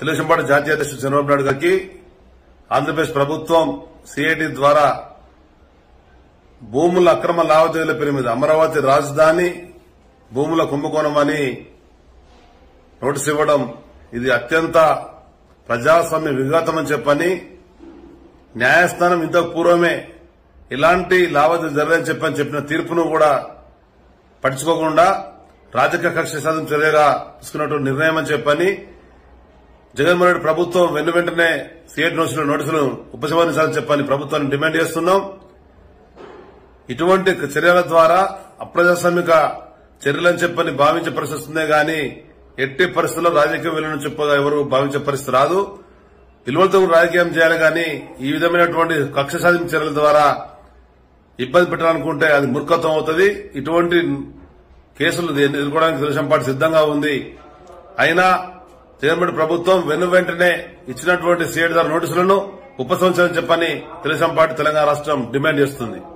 Telugu Desam party జాతీయ అధ్యక్షుడు చంద్రబాబు నాయుడు గారికి ఆంధ్రప్రదేశ్ ప్రభుత్వం సిఐటి ద్వారా భూముల అక్రమ లావాదేవీల పేరు మీద అమరావతి రాజధాని భూముల కుంభకోణం అని నోటీస్ ఇవ్వడం ఇది అత్యంత ప్రజాస్వామ్య విఘాతమని చెప్పని న్యాయస్థానం ఇంతకు పూర్వమే ఇలాంటి లావాదేవీలు జరగదని చెప్పని చెప్పిన తీర్పును కూడా పట్టించుకోకుండా రాజకీయ కక్ష సాధన చర్యగా తీసుకున్నటువంటి నిర్ణయం అని చెప్పని జగన్మోహన్ రెడ్డి ప్రభుత్వం వెను వెంటనే సిఐటి నోటీసులు నోటీసులు ఉపసంహరించాలని చెప్పని ప్రభుత్వాన్ని డిమాండ్ చేస్తున్నాం ఇటువంటి చర్యల ద్వారా అప్రజాస్వామిక చర్యలని చెప్పని భావించే పరిస్థితి వస్తుందే గాని ఎట్టి పరిస్థితుల్లో రాజకీయ విలువను చెప్పగా ఎవరు భావించే పరిస్థితి రాదు విలువలతో రాజకీయం చేయాలి గాని ఈ విధమైనటువంటి కక్ష సాధింపు చర్యల ద్వారా ఇబ్బంది పెట్టాలనుకుంటే అది మూర్ఖత్వం అవుతుంది ఇటువంటి కేసులు ఎదుర్కోవడానికి తెలుగుదేశం పార్టీ సిద్దంగా ఉంది అయినా జగన్మోహన్ ప్రభుత్వం వెను వెంటనే ఇచ్చినటువంటి సీఎడ్ నోటీసులను ఉపసంహరించాలని చెప్పని తెలుగుదేశం పార్టీ తెలంగాణ రాష్ట్రం డిమాండ్ చేస్తుంది